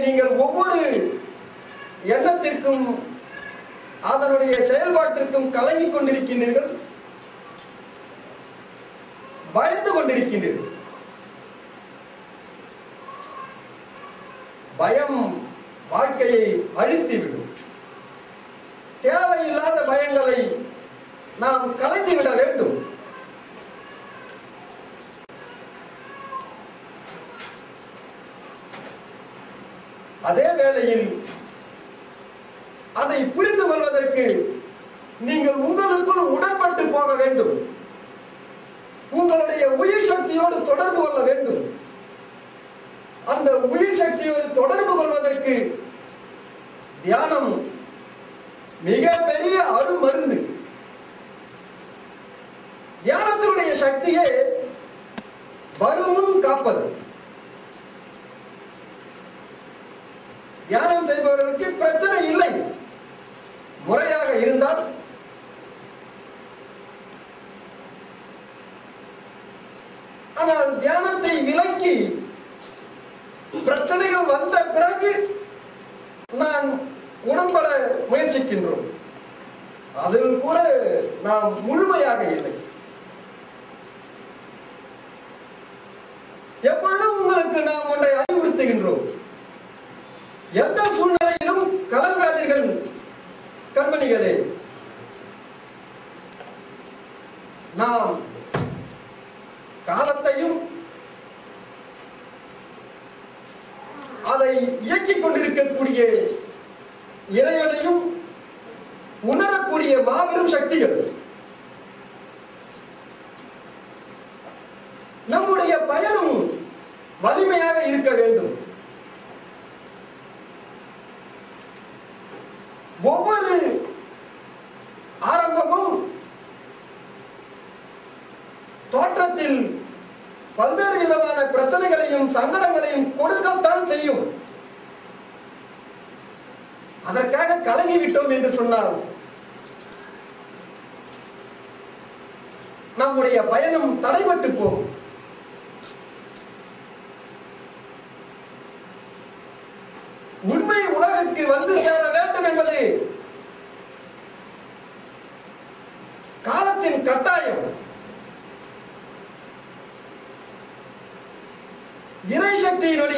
நீங்கள் ஒவ்வொரு எண்ணத்திற்கும் அதனுடைய செயல்பாட்டிற்கும் கலங்கிக் கொண்டிருக்கின்றீர்கள் பயந்து கொண்டிருக்கின்றீர்கள் பயம் வாழ்க்கையை அழித்துவிடும் தேவையில்லாத பயங்களை நாம் கலைந்துவிட வேண்டும் அதே வேளையில் அதை புரிந்து கொள்வதற்கு நீங்கள் உங்களுக்குள் உடன்பட்டு போக வேண்டும் உங்களுடைய உயிர் சக்தியோடு தொடர்பு கொள்ள வேண்டும் அந்த உயிர் சக்தியோடு தொடர்பு கொள்வதற்கு தியானம் மிக பெரிய அருமருந்து தியானத்தினுடைய சக்தியே வருமுன் காப்பது தியானம் செய்பவர்களுக்கு பிரச்சனை இல்லை முறையாக இருந்தால் ஆனால் தியானத்தை விலக்கி பிரச்சனைகள் வந்த பிறகு நான் உடம்பட முயற்சிக்கின்றோம் அதில் கூட நாம் முழுமையாக இல்லை எப்பொழுதும் உங்களுக்கு நாம் ஒன்றை அறிவுறுத்துகின்றோம் எந்த சூழ்நிலையிலும் கலங்காதீர்கள் கண்மணிகளே நாம் காலத்தையும் அதை இயக்கிக் கொண்டிருக்கக்கூடிய இறைவனையும் உணரக்கூடிய மாபெரும் சக்திகள் நம்முடைய பயணம் வலிமையாக இருக்க வேண்டும் ஒவ்வொரு ஆரம்பமும் தோற்றத்தில் பல்வேறு விதமான பிரச்சனைகளையும் சங்கடங்களையும் கொடுக்கத்தான் செய்யும் அதற்காக கலங்கி விட்டோம் என்று சொன்னால் நம்முடைய பயணம் தடைபட்டு போகும் உண்மை உலகுக்கு வந்து சேர வேண்டும் என்பது காலத்தின் கட்டாயம் இறை சக்தியினுடைய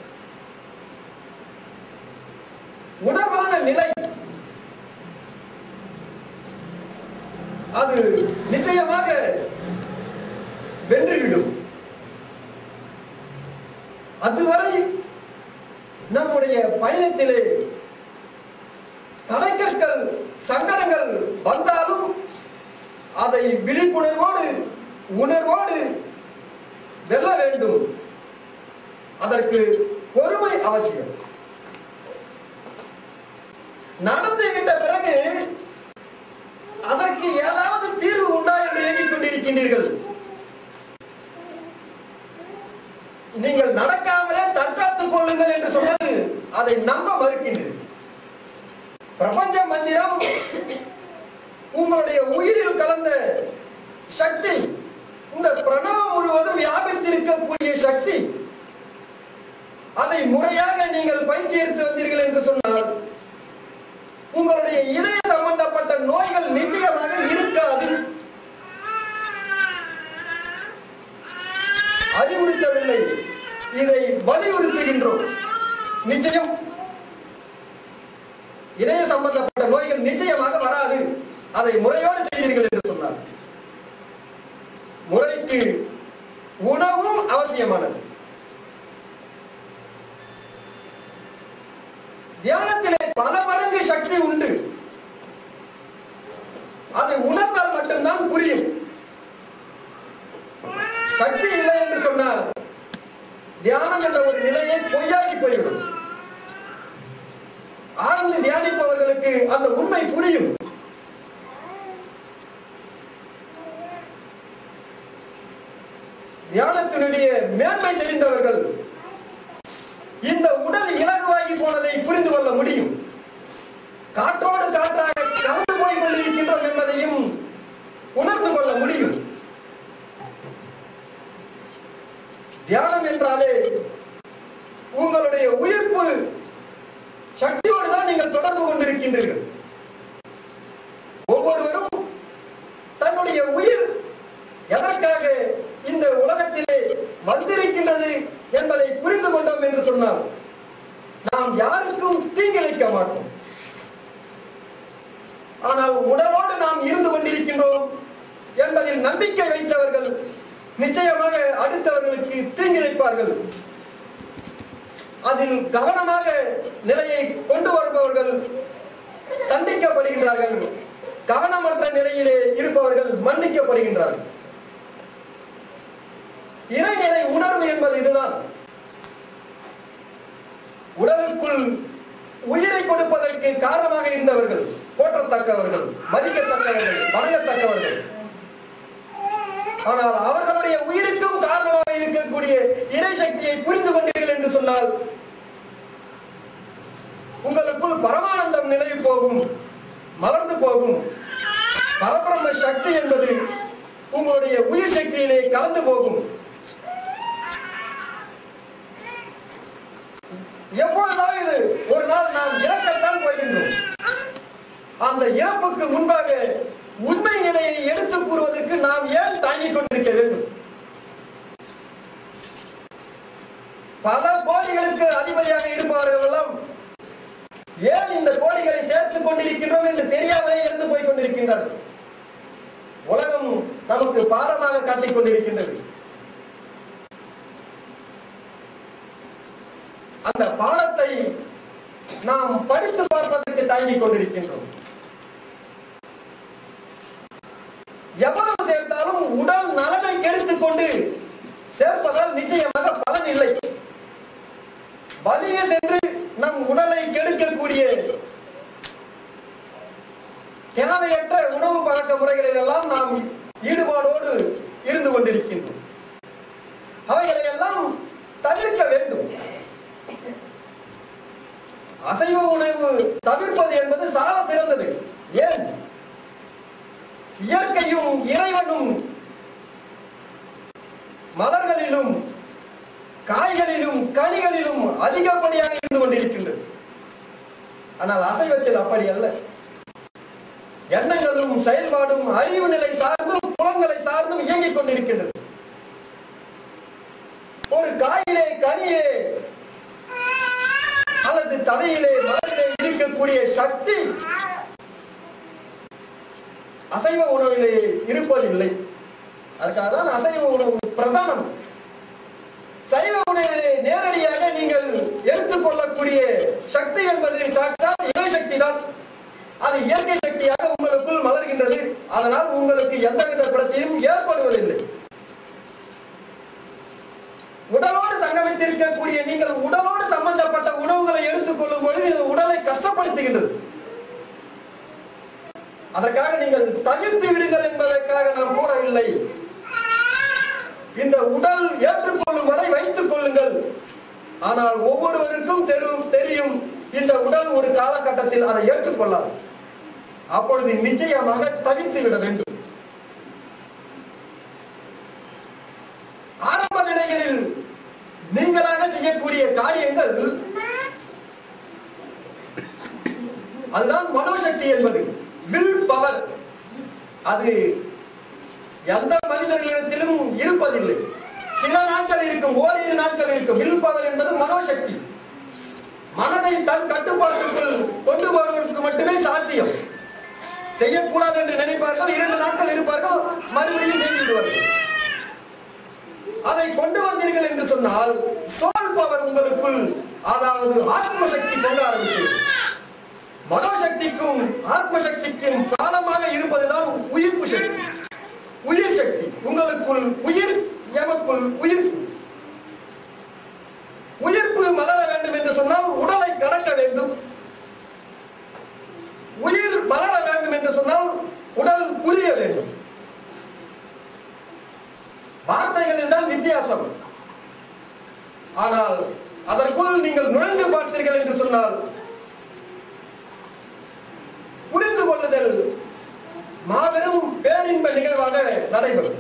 உணர்வான நிலை அது நிச்சயமாக வென்றுவிடும் அதுவரை நம்முடைய பயணத்திலே தடைக்கற்கள் சங்கடங்கள் வந்தாலும் அதை விழிப்புணர்வோடு உணர்வோடு வெல்ல வேண்டும் அதற்கு பொறுமை அவசியம் நடந்து விட்ட பிறகு அதற்கு ஏதாவது தீர்வு உண்டா என்று இயங்கிக் கொண்டிருக்கின்றீர்கள் நீங்கள் நடக்காமலே தற்காத்துக் கொள்ளுங்கள் என்று சொன்னது அதை நம்ப மறுக்கின்றீர்கள் பிரபஞ்ச மந்திரம் உங்களுடைய உயிரில் கலந்த சக்தி இந்த பிரணவம் முழுவதும் வியாபித்திருக்கக்கூடிய சக்தி அதை முறையாக நீங்கள் பயிற்சி எடுத்து வந்தீர்கள் என்று சொன்னால் உங்களுடைய இதய சம்பந்தப்பட்ட நோய்கள் நிச்சயமாக இருக்காது அறிவுறுத்தவில்லை இதை வலியுறுத்துகின்றோம் நிச்சயம் இதய சம்பந்தப்பட்ட நோய்கள் நிச்சயமாக வராது அதை முறையோடு செய்தீர்கள் என்று சொன்னார் முறைக்கு உணவும் அவசியமானது தியானத்திலே பல மடங்கு சக்தி உண்டு அதை உணர்ந்தால் மட்டும்தான் புரியும் சக்தி இல்லை என்று சொன்னால் தியானம் என்ற ஒரு நிலையை பொய்யாகி போய்விடும் ஆழ்ந்து தியானிப்பவர்களுக்கு அந்த உண்மை புரியும் தியானத்தினுடைய மேன்மை தெரிந்தவர்கள் இந்த உடல் இலகுவாகி போனதை புரிந்து கொள்ள முடியும் காற்றோடு காற்றாக கலந்து போய் கொண்டிருக்கின்றோம் என்பதையும் உணர்ந்து கொள்ள முடியும் தியானம் என்றாலே உங்களுடைய உயிர்ப்பு சக்தியோடு தான் நீங்கள் தொடர்பு கொண்டிருக்கின்றீர்கள் ஒவ்வொருவரும் தன்னுடைய உயிர் எதற்காக இந்த உலகத்திலே வந்திருக்கின்றது என்பதை புரிந்து கொண்டோம் என்று சொன்னால் நாம் யாருக்கும் தீங்கிழைக்க மாட்டோம் ஆனால் உடலோடு நாம் இருந்து கொண்டிருக்கின்றோம் என்பதில் நம்பிக்கை வைத்தவர்கள் நிச்சயமாக அடுத்தவர்களுக்கு தீங்கிழைப்பார்கள் அதில் கவனமாக நிலையை கொண்டு வருபவர்கள் தண்டிக்கப்படுகின்றார்கள் கவனமற்ற நிலையிலே இருப்பவர்கள் மன்னிக்கப்படுகின்றார்கள் இறைநிலை உணர்வு என்பது இதுதான் உடலுக்குள் உயிரை கொடுப்பதற்கு காரணமாக இருந்தவர்கள் போற்றத்தக்கவர்கள் மதிக்கத்தக்கவர்கள் வணங்கத்தக்கவர்கள் ஆனால் அவர்களுடைய உயிருக்கும் காரணமாக இருக்கக்கூடிய இறை சக்தியை புரிந்து கொண்டீர்கள் என்று சொன்னால் உங்களுக்குள் பரமானந்தம் நிலை போகும் மலர்ந்து போகும் பரபிரம்ம சக்தி என்பது உங்களுடைய உயிர் சக்தியிலே கலந்து போகும் எப்பொழுதாவது ஒரு நாள் நாம் இறக்கத்தான் போகின்றோம் அந்த இறப்புக்கு முன்பாக உண்மை நிலையை எடுத்து கூறுவதற்கு நாம் ஏன் தாங்கிக் கொண்டிருக்க வேண்டும் பல கோடிகளுக்கு அதிபதியாக இருப்பவர்கள் எல்லாம் ஏன் இந்த கோடிகளை சேர்த்துக் கொண்டிருக்கின்றோம் என்று தெரியாமலே இருந்து போய் கொண்டிருக்கின்றார்கள் உலகம் நமக்கு பாடமாக காட்டிக் கொண்டிருக்கின்றது அந்த பாடத்தை நாம் படித்து பார்ப்பதற்கு தாங்கிக் கொண்டிருக்கின்றோம் எவ்வளவு சேர்த்தாலும் உடல் நலனை கெடுத்துக் கொண்டு சேர்ப்பதால் நிச்சயமாக பலன் இல்லை வலிய சென்று நம் உடலை கெடுக்கக்கூடிய தேவையற்ற உணவு பழக்க முறைகளில் எல்லாம் நாம் ஈடுபாடோடு இருந்து கொண்டிருக்கின்றோம் அவைகளை எல்லாம் தவிர்க்க வேண்டும் அசைவ உணவு தவிர்ப்பது என்பது சால சிறந்தது ஏன் இயற்கையும் இறைவனும் மலர்களிலும் காய்களிலும் கனிகளிலும் அதிகப்படியாக இருந்து கொண்டிருக்கின்றது ஆனால் அசைவத்தில் அப்படி அல்ல எண்ணங்களும் செயல்பாடும் அறிவு நிலை சார்ந்தும் புலங்களை சார்ந்தும் இயங்கிக் கொண்டிருக்கின்றது ஒரு காயிலே கனியே அல்லது தலையிலே மலரிலே இருக்கக்கூடிய சக்தி அசைவ உணவிலே இருப்பதில்லை அதுக்காக தான் அசைவ உணவு பிரதானம் சைவ உணவிலே நேரடியாக நீங்கள் எடுத்துக்கொள்ளக்கூடிய சக்தி என்பது சாட்சாத் இறை சக்தி தான் அது இயற்கை சக்தியாக உங்களுக்குள் மலர்கின்றது அதனால் உங்களுக்கு எந்தவித பிரச்சனையும் ஏற்படுவதில்லை உடலோடு சங்கமித்திருக்கக்கூடிய நீங்கள் உடலோடு சம்பந்தப்பட்ட உணவுகளை எடுத்துக்கொள்ளும் பொழுது இது உடலை கஷ்டப்படுத்துகின்றது அதற்காக நீங்கள் தவிர்த்து விடுங்கள் என்பதற்காக நாம் கூறவில்லை இந்த உடல் ஏற்றுக்கொள்ளும் வரை வைத்துக் கொள்ளுங்கள் ஆனால் ஒவ்வொருவருக்கும் தெரு- தெரியும் இந்த உடல் ஒரு காலகட்டத்தில் அதை ஏற்றுக்கொள்ளாது அப்பொழுது நிச்சயமாக தவிர்த்து விட வேண்டும் ஆரம்ப நிலைகளில் நீங்களாக செய்யக்கூடிய காரியங்கள் அதுதான் மனோசக்தி என்பது வில் பவர் அது எந்த மனிதர்களிடத்திலும் இருப்பதில்லை சில நாட்கள் இருக்கும் ஓரிரு நாட்கள் இருக்கும் வில் பவர் என்பது மனோசக்தி மனதை தன் கட்டுப்பாட்டுக்குள் கொண்டு வருவதற்கு மட்டுமே சாத்தியம் செய்யக்கூடாது என்று நினைப்பார்கள் இரண்டு நாட்கள் இருப்பார்கள் மறுபடியும் செய்து விடுவார்கள் அதை கொண்டு வந்தீர்கள் என்று சொன்னால் சோல் பவர் உங்களுக்குள் அதாவது ஆத்ம சக்தி கொண்டு ஆரம்பித்தது மனோசக்திக்கும் ஆத்ம சக்திக்கும் காலமாக இருப்பதுதான் உயிர்ப்பு சக்தி உயிர் சக்தி உங்களுக்குள் உயிர் எமக்குள் உயிர்ப்பு உயிர்ப்பு மலர வேண்டும் என்று சொன்னால் உடலை கடக்க வேண்டும் உயிர் மலர வேண்டும் என்று சொன்னால் உடல் புரிய வேண்டும் வார்த்தைகளில் தான் வித்தியாசம் ஆனால் அதற்குள் நீங்கள் நுழைந்து பார்த்தீர்கள் என்று சொன்னால் புரிந்து கொள்ளுதல் மாபெரும் பேரின்ப நிகழ்வாக நடைபெறும்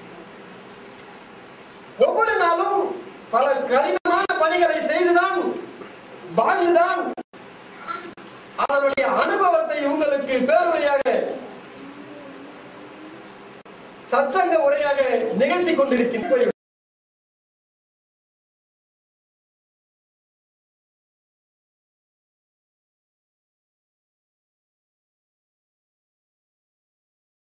ஒவ்வொரு நாளும் பல கடினமான பணிகளை செய்துதான் வாழ்ந்துதான் சத்சங்க உரையாக நிகழ்த்தி கொண்டிருக்கின்ற